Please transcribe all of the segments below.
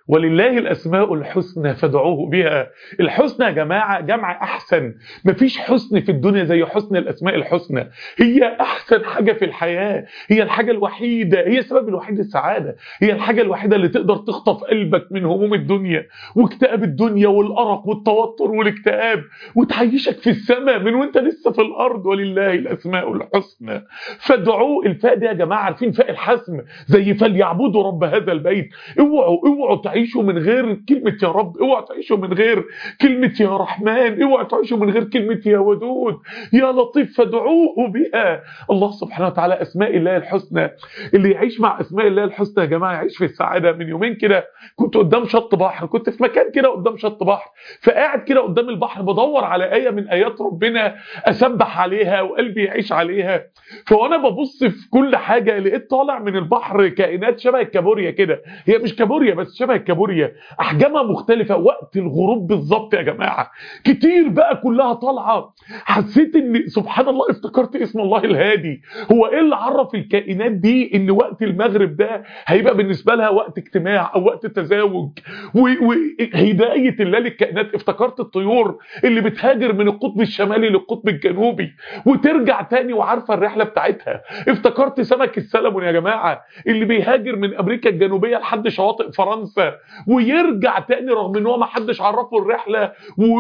ولله الأسماء الحسنى فادعوه بها الحسنى يا جماعة جمع أحسن مفيش حسن في الدنيا زي حسن الأسماء الحسنى هي أحسن حاجة في الحياة هي الحاجة الوحيدة هي السبب الوحيد للسعادة هي الحاجة الوحيدة اللي تقدر تخطف قلبك من هموم الدنيا واكتئاب الدنيا والأرق والتوتر والاكتئاب وتعيشك في السماء من وانت لسه في الأرض ولله الأسماء الحسنى فادعوه الفاء دي يا جماعة عارفين فاء الحسم زي فليعبدوا رب هذا البيت اوعوا اوعوا تعيشوا من غير كلمة يا رب اوعوا تعيشوا من غير كلمة يا رحمن اوعوا تعيشوا من غير كلمة يا ودود يا لطيف فادعوه بها الله سبحانه وتعالى اسماء الله الحسنى اللي يعيش مع اسماء الله الحسنى يا جماعة يعيش في السعادة من يومين كده كنت قدام شط بحر كنت في مكان كده قدام شط بحر فقاعد كده قدام البحر بدور على آية من آيات ربنا أسبح عليها وقلبي يعيش عليها فوانا ببص في كل حاجة لقيت طالع من البحر كائنات شبه الكابوريا كده هي مش كابوريا بس شبه الكابوريا احجامها مختلفة وقت الغروب بالظبط يا جماعة كتير بقى كلها طالعة حسيت ان سبحان الله افتكرت اسم الله الهادي هو ايه اللي عرف الكائنات دي ان وقت المغرب ده هيبقى بالنسبة لها وقت اجتماع او وقت تزاوج وهداية الله للكائنات افتكرت الطيور اللي بتهاجر من القطب الشمالي للقطب الجنوبي وترجع تاني وعارفة الرحلة بتاعتها افتكرت سمك السلمون يا جماعة اللي بيهاجر من امريكا الجنوبية لحد شواطئ فرنسا ويرجع تاني رغم ان هو ما حدش عرفه الرحلة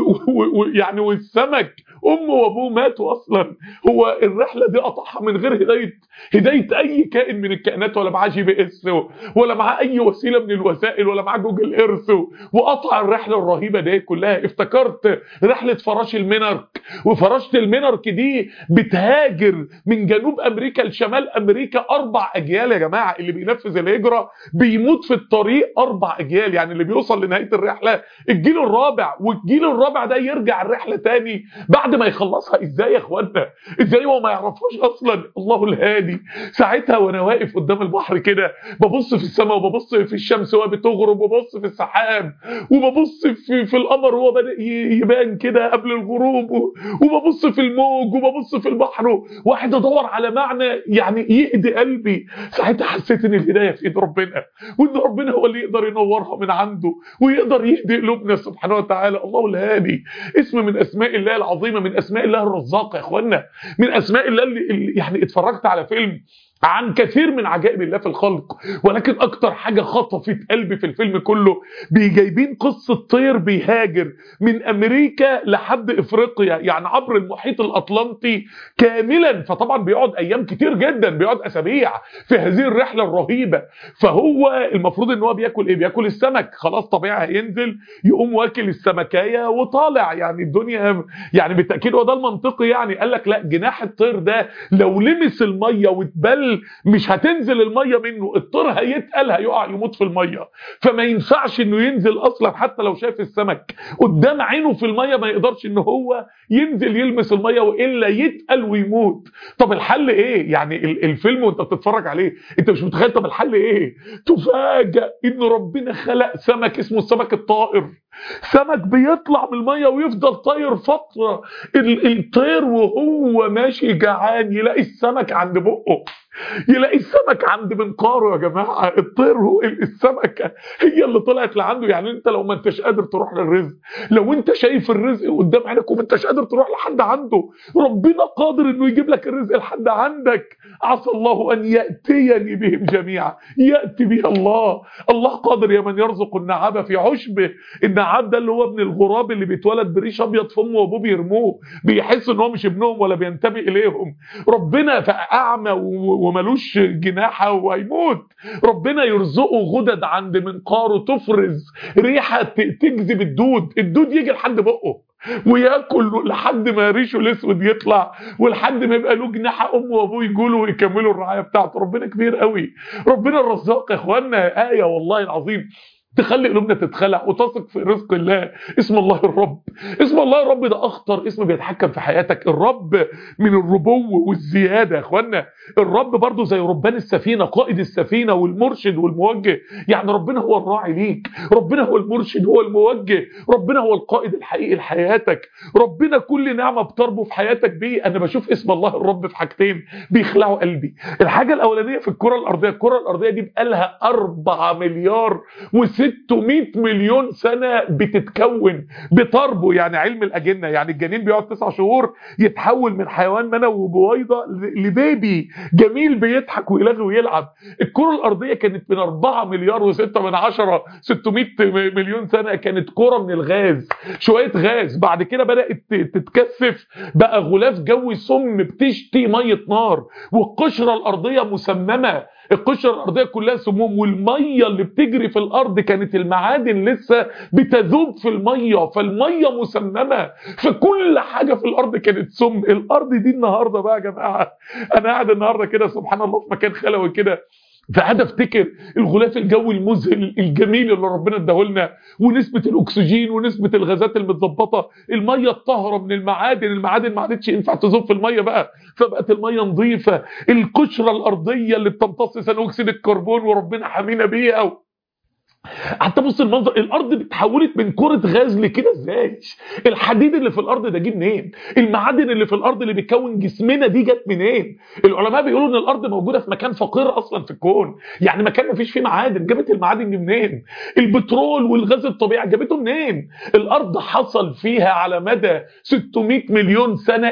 ويعني والسمك امه وابوه ماتوا اصلا هو الرحلة دي قطعها من غير هداية هداية اي كائن من الكائنات ولا معاه جي بي اس ولا معاه اي وسيلة من الوسائل ولا معاه جوجل ايرث وقطع الرحلة الرهيبة دي كلها افتكرت رحلة فراش المنرك وفراشة المنرك دي بتهاجر من جنوب امريكا لشمال امريكا اربع اجيال يا جماعة اللي بينفذ الهجرة بيموت في الطريق اربع اجيال يعني اللي بيوصل لنهاية الرحلة الجيل الرابع والجيل الرابع ده يرجع الرحلة تاني بعد ما يخلصها ازاي يا اخوانا ازاي هو ما يعرفوش اصلا الله الهادي ساعتها وانا واقف قدام البحر كده ببص في السماء وببص في الشمس وهي بتغرب وببص في السحاب وببص في, في القمر وهو بدأ يبان كده قبل الغروب وببص في الموج وببص في البحر واحد ادور على معنى يعني يهدي قلبي ساعتها حسيت ان الهدايه في ايد ربنا وان ربنا هو اللي يقدر ينورها من عنده ويقدر يهدي قلوبنا سبحانه وتعالى الله الهادي اسم من اسماء الله العظيمه من اسماء الله الرزاق يا اخوانا من اسماء الله اللي يعني اتفرجت على فيلم عن كثير من عجائب الله في الخلق ولكن اكتر حاجة خطفت قلبي في الفيلم كله بيجايبين قصة طير بيهاجر من امريكا لحد افريقيا يعني عبر المحيط الاطلنطي كاملا فطبعا بيقعد ايام كتير جدا بيقعد اسابيع في هذه الرحلة الرهيبة فهو المفروض ان هو بياكل ايه بياكل السمك خلاص طبيعي هينزل يقوم واكل السمكاية وطالع يعني الدنيا يعني بالتأكيد هو ده المنطقي يعني قال لك لا جناح الطير ده لو لمس المية واتبل مش هتنزل المية منه الطير هيتقل هيقع يموت في المية فما ينفعش انه ينزل اصلا حتى لو شاف السمك قدام عينه في المية ما يقدرش ان هو ينزل يلمس المية والا يتقل ويموت طب الحل ايه يعني الفيلم وانت بتتفرج عليه انت مش متخيل طب الحل ايه تفاجأ ان ربنا خلق سمك اسمه السمك الطائر سمك بيطلع من المية ويفضل طاير فترة الطير وهو ماشي جعان يلاقي السمك عند بقه يلاقي السمك عند منقاره يا جماعه الطير هو السمكه هي اللي طلعت لعنده يعني انت لو ما انتش قادر تروح للرزق لو انت شايف الرزق قدام عينك وما انتش قادر تروح لحد عنده ربنا قادر انه يجيب لك الرزق لحد عندك عسى الله ان ياتيني بهم جميعا ياتي بها الله الله قادر يا من يرزق النعابه في عشبه النعاب ده اللي هو ابن الغراب اللي بيتولد بريش ابيض في امه وابوه بيرموه بيحس ان هو مش ابنهم ولا بينتمي اليهم ربنا فاعمى وملوش جناحه وهيموت ربنا يرزقه غدد عند منقاره تفرز ريحه تجذب الدود الدود يجي لحد بقه وياكل لحد ما ريشه الاسود يطلع ولحد ما يبقى له جناح امه وابوه يجوا ويكملوا الرعايه بتاعته ربنا كبير قوي ربنا الرزاق يا اخوانا ايه والله العظيم تخلي قلوبنا تتخلع وتثق في رزق الله اسم الله الرب اسم الله الرب ده اخطر اسم بيتحكم في حياتك الرب من الربو والزياده يا اخوانا الرب برضه زي ربان السفينه قائد السفينه والمرشد والموجه يعني ربنا هو الراعي ليك ربنا هو المرشد هو الموجه ربنا هو القائد الحقيقي لحياتك ربنا كل نعمه بتربو في حياتك بيه انا بشوف اسم الله الرب في حاجتين بيخلعوا قلبي الحاجه الاولانيه في الكره الارضيه الكره الارضيه دي بقالها 4 مليار و6 600 مليون سنه بتتكون بتربو يعني علم الاجنه يعني الجنين بيقعد تسع شهور يتحول من حيوان منوي وبويضه لبيبي جميل بيضحك ويلغي ويلعب الكره الارضيه كانت من 4 مليار و6 من عشرة 600 مليون سنه كانت كره من الغاز شويه غاز بعد كده بدات تتكثف بقى غلاف جوي سم بتشتي ميه نار والقشره الارضيه مسممه القشره الارضيه كلها سموم والميه اللي بتجري في الارض كانت المعادن لسه بتذوب في الميه فالميه مسممه فكل حاجه في الارض كانت سم الارض دي النهارده بقى يا جماعه انا قاعد النهارده كده سبحان الله في مكان خلوي كده فقعد افتكر الغلاف الجوي المذهل الجميل اللي ربنا اداهولنا ونسبه الاكسجين ونسبه الغازات المتظبطه الميه الطاهره من المعادن المعادن ما عادتش ينفع تذوب في الميه بقى فبقت الميه نظيفه القشره الارضيه اللي بتمتص ثاني اكسيد الكربون وربنا حمينا بيها و... حتى بص المنظر الارض اتحولت من كره غاز لكده ازاي الحديد اللي في الارض ده جه منين المعادن اللي في الارض اللي بتكون جسمنا دي جت منين العلماء بيقولوا ان الارض موجوده في مكان فقير اصلا في الكون يعني مكان ما فيش فيه معادن جابت المعادن دي منين البترول والغاز الطبيعي جابته منين الارض حصل فيها على مدى 600 مليون سنه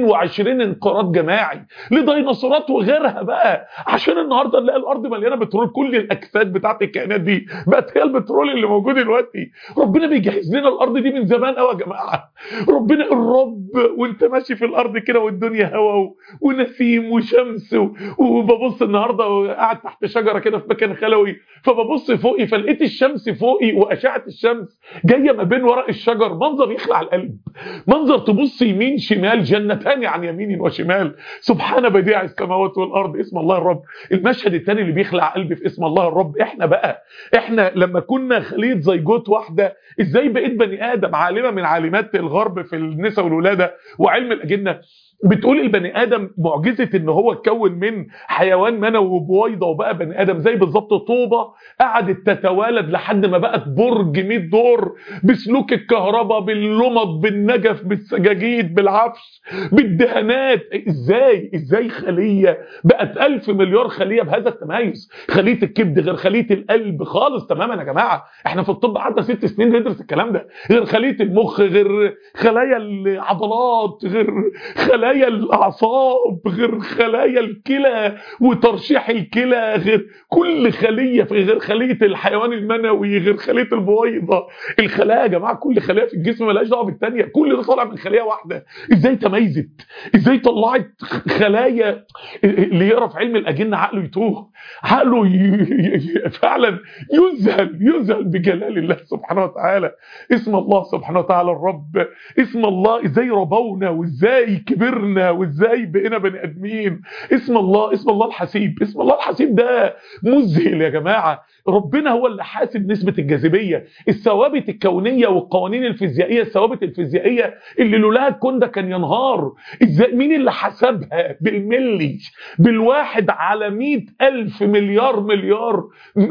22 انقراض جماعي لديناصورات وغيرها بقى عشان النهارده نلاقي الارض مليانه بترول كل الاجساد بتاعت الكائنات دي بقت هي البترول اللي موجود دلوقتي ربنا بيجهز لنا الارض دي من زمان قوي يا جماعه ربنا الرب وانت ماشي في الارض كده والدنيا هوا ونسيم وشمس وببص النهارده قاعد تحت شجره كده في مكان خلوي فببص فوقي فلقيت الشمس فوقي واشعه الشمس جايه ما بين ورق الشجر منظر يخلع القلب منظر تبص يمين شمال جنتان عن يمين وشمال سبحان بديع السماوات والارض اسم الله الرب المشهد الثاني اللي بيخلع قلبي في اسم الله الرب احنا بقى احنا لما كنا خليط زيجوت واحده ازاي بقيت بني ادم عالمه من عالمات الغرب في النساء والولاده وعلم الاجنه بتقول البني ادم معجزه ان هو اتكون من حيوان منوي وبويضه وبقى بني ادم زي بالظبط طوبه قعدت تتوالد لحد ما بقت برج 100 دور بسلوك الكهرباء باللمض بالنجف بالسجاجيد بالعفش بالدهانات ازاي ازاي خليه بقت ألف مليار خليه بهذا التميز خليه الكبد غير خليه القلب خالص تماما يا جماعه احنا في الطب قعدنا ست سنين ندرس الكلام ده غير خليه المخ غير خلايا العضلات غير خلايا خلايا الاعصاب غير خلايا الكلى وترشيح الكلى غير كل خليه في غير خليه الحيوان المنوي غير خليه البويضه الخلايا يا جماعه كل خليه في الجسم مالهاش دعوه بالثانيه كل ده طالع من خليه واحده ازاي تميزت ازاي طلعت خلايا اللي يقرا في علم الاجنه عقله يتوه عقله ي... فعلا يذهل يذهل بجلال الله سبحانه وتعالى اسم الله سبحانه وتعالى الرب اسم الله ازاي ربونا وازاي كبرنا وازاي بقينا بني ادمين اسم الله اسم الله الحسيب اسم الله الحسيب ده مذهل يا جماعه ربنا هو اللي حاسب نسبه الجاذبيه الثوابت الكونيه والقوانين الفيزيائيه الثوابت الفيزيائيه اللي لولاها الكون ده كان ينهار ازاي مين اللي حسبها بالملي بالواحد على مئة ألف مليار مليار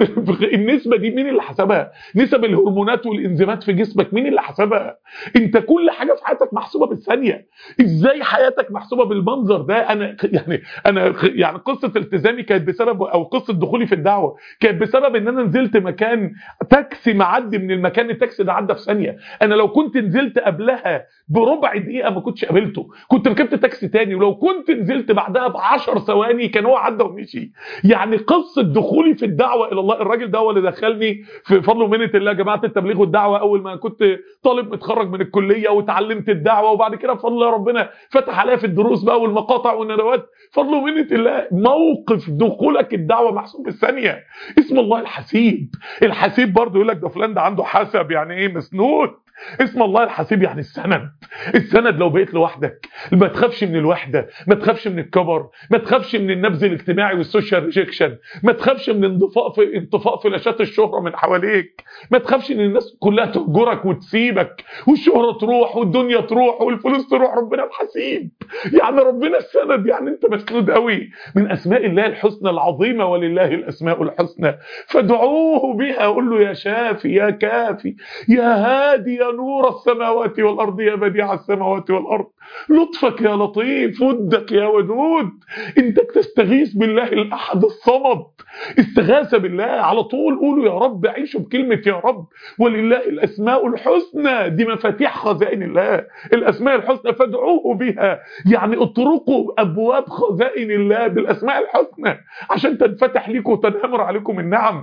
النسبة دي مين اللي حسبها نسب الهرمونات والإنزيمات في جسمك مين اللي حسبها انت كل حاجة في حياتك محسوبة بالثانية ازاي حياتك محسوبة بالمنظر ده انا يعني انا يعني قصة التزامي كانت بسبب او قصة دخولي في الدعوة كانت بسبب ان انا نزلت مكان تاكسي معدي من المكان التاكسي ده عدى في ثانية انا لو كنت نزلت قبلها بربع دقيقة ما كنتش قابلته كنت ركبت تاكسي تاني ولو كنت نزلت بعدها ب 10 ثواني كان هو عدى ومشي يعني قصه دخولي في الدعوه الى الله الراجل ده هو اللي دخلني في فضل ومنه الله جماعه التبليغ والدعوه اول ما كنت طالب متخرج من الكليه وتعلمت الدعوه وبعد كده بفضل الله ربنا فتح عليا في الدروس بقى والمقاطع والندوات فضل ومنه الله موقف دخولك الدعوه محسوب بالثانيه اسم الله الحسيب الحسيب برضه يقول لك ده فلان ده عنده حسب يعني ايه مسنود اسم الله الحسيب يعني السند السند لو بقيت لوحدك ما تخافش من الوحده ما تخافش من الكبر ما تخافش من النبذ الاجتماعي والسوشيال ريجكشن ما تخافش من انطفاء في انطفاء فلاشات الشهره من حواليك ما تخافش ان الناس كلها تهجرك وتسيبك والشهره تروح والدنيا تروح والفلوس تروح ربنا الحسيب يعني ربنا السند يعني انت مسنود قوي من اسماء الله الحسنى العظيمه ولله الاسماء الحسنى فادعوه بها قول له يا شافي يا كافي يا هادي يا يا نور السماوات والارض يا بديع السماوات والارض لطفك يا لطيف ودك يا ودود انك تستغيث بالله الاحد الصمد استغاثه بالله على طول قولوا يا رب عيشوا بكلمه يا رب ولله الاسماء الحسنى دي مفاتيح خزائن الله الاسماء الحسنى فادعوه بها يعني اطرقوا ابواب خزائن الله بالاسماء الحسنى عشان تنفتح لكم وتنهمر عليكم النعم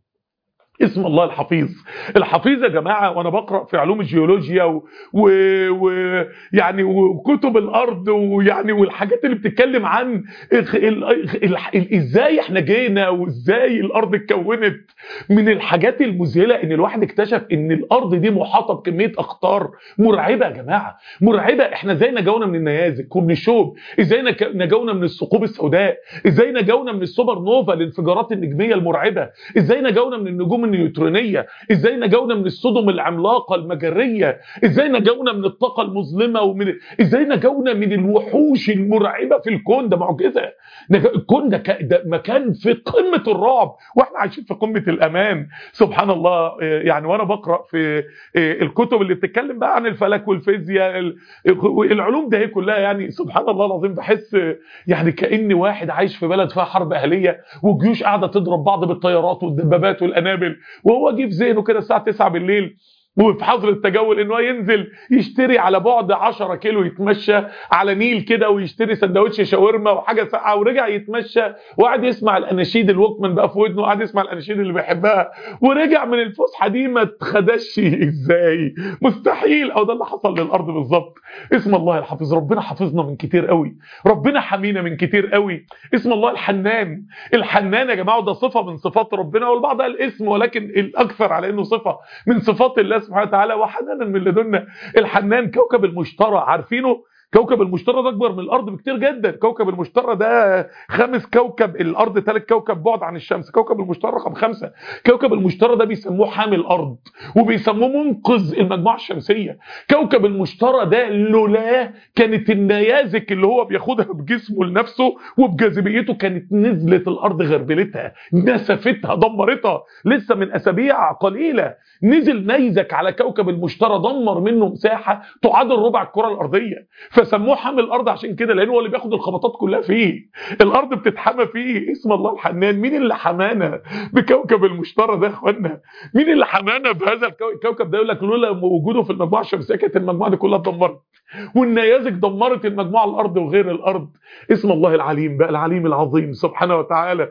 اسم الله الحفيظ الحفيظ يا جماعه وانا بقرا في علوم الجيولوجيا و... و... و... يعني وكتب الارض ويعني والحاجات اللي بتتكلم عن ال... ال... ال... ال... ازاي احنا جينا وازاي الارض اتكونت من الحاجات المذهله ان الواحد اكتشف ان الارض دي محاطه بكميه اخطار مرعبه يا جماعه مرعبه احنا ازاي نجونا من النيازك ومن الشوب ازاي نك... نجونا من الثقوب السوداء ازاي نجونا من السوبر نوفا الانفجارات النجميه المرعبه ازاي نجونا من النجوم النيوترونيه ازاي نجونا من الصدم العملاقه المجريه ازاي نجونا من الطاقه المظلمه ومن ازاي نجونا من الوحوش المرعبه في الكون ده معجزه الكون ده, ك... ده مكان في قمه الرعب واحنا عايشين في قمه الامان سبحان الله يعني وانا بقرا في الكتب اللي بتتكلم بقى عن الفلك والفيزياء العلوم ده هي كلها يعني سبحان الله العظيم بحس يعني كاني واحد عايش في بلد فيها حرب اهليه وجيوش قاعده تضرب بعض بالطيارات والدبابات والقنابل وهو جه في ذهنه كده الساعه 9 بالليل وفي حظر التجول ان هو ينزل يشتري على بعد 10 كيلو يتمشى على نيل كده ويشتري سندوتش شاورما وحاجه ساقعه ورجع يتمشى وقعد يسمع الاناشيد الوكمان بقى في ودنه وقعد يسمع الاناشيد اللي بيحبها ورجع من الفسحه دي ما اتخدش ازاي مستحيل او ده اللي حصل للارض بالظبط اسم الله الحفيظ ربنا حافظنا من كتير قوي ربنا حمينا من كتير قوي اسم الله الحنان الحنان يا جماعه ده صفه من صفات ربنا والبعض قال اسم ولكن الاكثر على انه صفه من صفات الله سبحانه وتعالى وحنانا من لدنا الحنان كوكب المشتري عارفينه كوكب المشتري ده اكبر من الارض بكتير جدا كوكب المشتري ده خامس كوكب الارض ثالث كوكب بعد عن الشمس كوكب المشتري رقم خمسة كوكب المشتري ده بيسموه حامي الارض وبيسموه منقذ المجموعه الشمسيه كوكب المشتري ده لولاه كانت النيازك اللي هو بياخدها بجسمه لنفسه وبجاذبيته كانت نزلت الارض غربلتها نسفتها دمرتها لسه من اسابيع قليله نزل نيزك على كوكب المشتري دمر منه مساحه تعادل ربع الكره الارضيه فسموه حامل الارض عشان كده لانه هو اللي بياخد الخبطات كلها فيه الارض بتتحمى فيه اسم الله الحنان مين اللي حمانا بكوكب المشتري ده يا اخوانا مين اللي حمانا بهذا الكوكب ده يقول لك لولا وجوده في المجموعه الشمسيه كانت المجموعه دي كلها اتدمرت والنيازك دمرت المجموعه الارض وغير الارض اسم الله العليم بقى العليم العظيم سبحانه وتعالى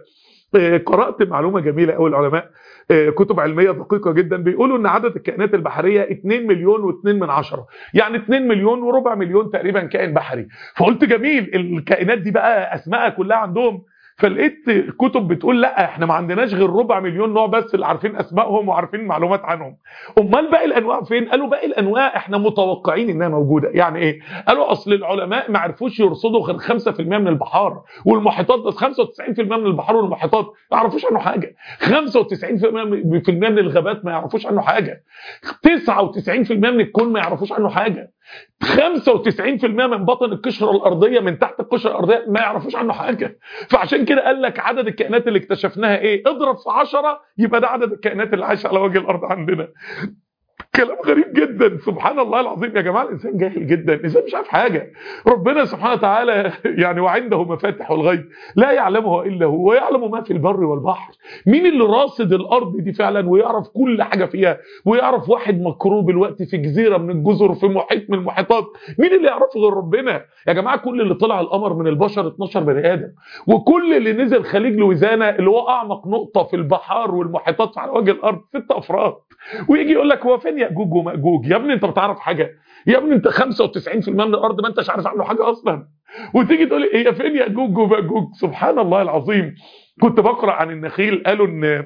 قرات معلومه جميله قوي العلماء كتب علميه دقيقه جدا بيقولوا ان عدد الكائنات البحريه 2 مليون و2 من عشرة يعني 2 مليون وربع مليون تقريبا كائن بحري فقلت جميل الكائنات دي بقى اسمائها كلها عندهم فلقيت كتب بتقول لا احنا ما عندناش غير ربع مليون نوع بس اللي عارفين اسمائهم وعارفين معلومات عنهم امال باقي الانواع فين قالوا باقي الانواع احنا متوقعين انها موجوده يعني ايه قالوا اصل العلماء ما عرفوش يرصدوا غير 5% من البحار والمحيطات بس 95% من البحار والمحيطات ما يعرفوش عنه حاجه 95% من الغابات ما يعرفوش عنه حاجه 99% من الكون ما يعرفوش عنه حاجه 95% من بطن القشره الارضيه من تحت القشره الارضيه ما يعرفوش عنه حاجه فعشان كده قال لك عدد الكائنات اللي اكتشفناها ايه اضرب في 10 يبقى ده عدد الكائنات اللي عايشه على وجه الارض عندنا كلام غريب جدا سبحان الله العظيم يا جماعه الانسان جاهل جدا الانسان مش عارف حاجه ربنا سبحانه وتعالى يعني وعنده مفاتح الغيب لا يعلمها الا هو ويعلم ما في البر والبحر مين اللي راصد الارض دي فعلا ويعرف كل حاجه فيها ويعرف واحد مكروب الوقت في جزيره من الجزر في محيط من المحيطات مين اللي يعرفه غير ربنا يا جماعه كل اللي طلع القمر من البشر 12 بني ادم وكل اللي نزل خليج لويزانا اللي هو اعمق نقطه في البحار والمحيطات على وجه الارض ست افراد ويجي يقول لك هو فين ياجوج وماجوج يا ابني انت بتعرف حاجه يا ابني انت 95% من الارض ما انتش عارف عنه حاجه اصلا وتيجي تقول لي هي فين ياجوج وماجوج سبحان الله العظيم كنت بقرا عن النخيل قالوا ان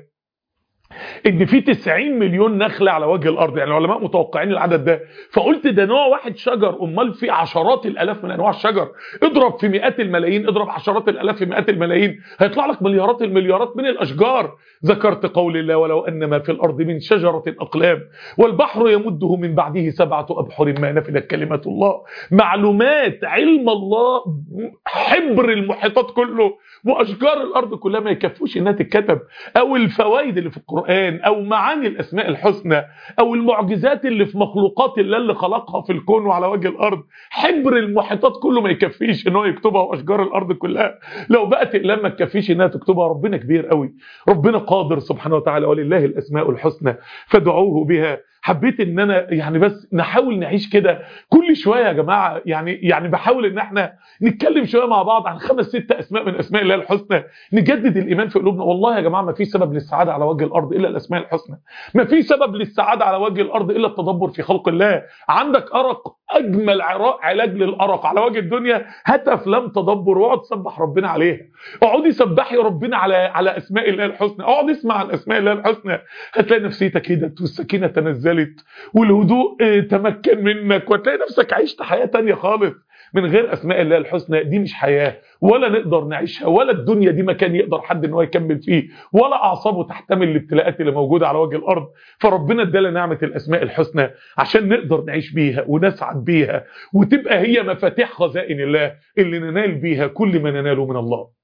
ان في 90 مليون نخله على وجه الارض يعني العلماء متوقعين العدد ده فقلت ده نوع واحد شجر امال في عشرات الالاف من انواع الشجر اضرب في مئات الملايين اضرب عشرات الالاف في مئات الملايين هيطلع لك مليارات المليارات من الاشجار ذكرت قول الله ولو ان ما في الارض من شجره اقلام والبحر يمده من بعده سبعه ابحر ما نفدت كلمات الله معلومات علم الله حبر المحيطات كله واشجار الارض كلها ما يكفوش انها تتكتب او الفوائد اللي في القران القرآن او معاني الاسماء الحسنى او المعجزات اللي في مخلوقات الله اللي خلقها في الكون وعلى وجه الارض حبر المحيطات كله ما يكفيش ان هو يكتبها واشجار الارض كلها لو بقت اقلام ما تكفيش انها تكتبها ربنا كبير قوي ربنا قادر سبحانه وتعالى ولله الاسماء الحسنى فادعوه بها حبيت ان انا يعني بس نحاول نعيش كده كل شويه يا جماعه يعني يعني بحاول ان احنا نتكلم شويه مع بعض عن خمس ست اسماء من اسماء الله الحسنى نجدد الايمان في قلوبنا والله يا جماعه ما في سبب للسعاده على وجه الارض الا الاسماء الحسنى ما في سبب للسعاده على وجه الارض الا التدبر في خلق الله عندك ارق اجمل علاج للارق على وجه الدنيا هات افلام تدبر واقعد سبح ربنا عليها اقعدي سبحي ربنا على على اسماء الله الحسنى اقعد اسمع عن اسماء الله الحسنى هتلاقي نفسيتك هدت والسكينه تنزلت والهدوء تمكن منك وتلاقي نفسك عشت حياه تانية خالص من غير اسماء الله الحسنى دي مش حياه ولا نقدر نعيشها ولا الدنيا دي مكان يقدر حد ان هو يكمل فيه ولا اعصابه تحتمل الابتلاءات اللي موجوده على وجه الارض فربنا ادانا نعمه الاسماء الحسنى عشان نقدر نعيش بيها ونسعد بيها وتبقى هي مفاتيح خزائن الله اللي ننال بيها كل ما نناله من الله